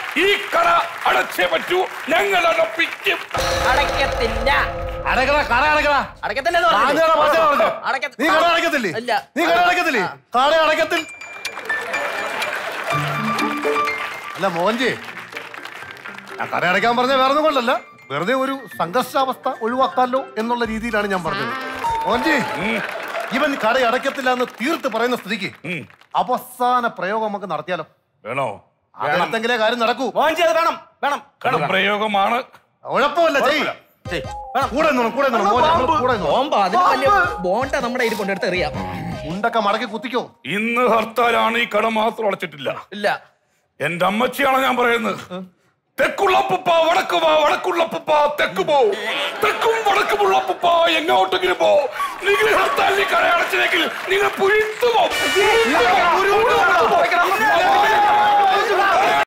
ഈ കട അടച്ചേ പറ്റൂ ഞങ്ങൾ അടപ്പിക്കും അടയ്ക്കത്തില്ല അടക്കട കട അടക്കട അടയ്ക്കത്തില്ല എന്ന് ആദ്യമാണ് പറഞ്ഞില്ലേ? പറഞ്ഞത് പറഞ്ഞത്. അടയ്ക്ക- നീ കട അടക്കത്തില്ലേ ഇല്ല. നീ കട അടക്കത്തില്ലേ കട അടക്കത്തിൽ അല്ല മോഹൻജി ഞാൻ കട അടയ്ക്കാൻ പറഞ്ഞ വേറെ ഒന്നും കൊണ്ടല്ല വെറുതെ ഒരു സംഘർഷാവസ്ഥ ഒഴിവാക്കാമല്ലോ എന്നുള്ള രീതിയിലാണ് ഞാൻ പറഞ്ഞത് മോഹൻജി ഇവൻ കട അടയ്ക്കത്തില്ല എന്ന് തീർത്ത് പറയുന്ന സ്ഥിതിക്ക് അവസാന പ്രയോഗം നമുക്ക് നടത്തിയാലോ വേണോ അതിനത്തെങ്കിലേ കാര്യം നടക്കൂ മോഹൻജി അത് വേണം വേണം വേണം പ്രയോഗമാണ് കുഴപ്പമില്ല ചെയ്യ് ചെയ്യ്. വേണം കൂടെ നിന്നോണം, കൂടെ നിന്നോണം. മോനെ, നമ്മള് കൂടെ നിന്നോണം. ബോംബ് അതിന് വലിയ ബോണ്ട നമ്മുടെ ഇരിപ്പുണ്ട് എടുത്ത് എറിയാം മുണ്ടൊക്കെ മടക്കി കുത്തിക്കോ ഇന്ന് ഹർത്താലാണ് ഈ കട മാത്രം അടച്ചിട്ടില്ല ഇല്ല എന്റെ അമ്മച്ചിയാണ് ഞാൻ പറയുന്നത് തെക്കുള്ളപ്പുപ്പ വടക്ക് വാ വടക്കുള്ളപ്പുപ്പ തെക്ക് പോ തെക്കും വടക്കുമുള്ളപ്പുപ്പ എങ്ങോട്ടെങ്കിലും പോ നിങ്ങൾ ഹർത്താലിൽ കട അടച്ചില്ലെങ്കിൽ നിങ്ങൾ പുഴുത്തു പോകും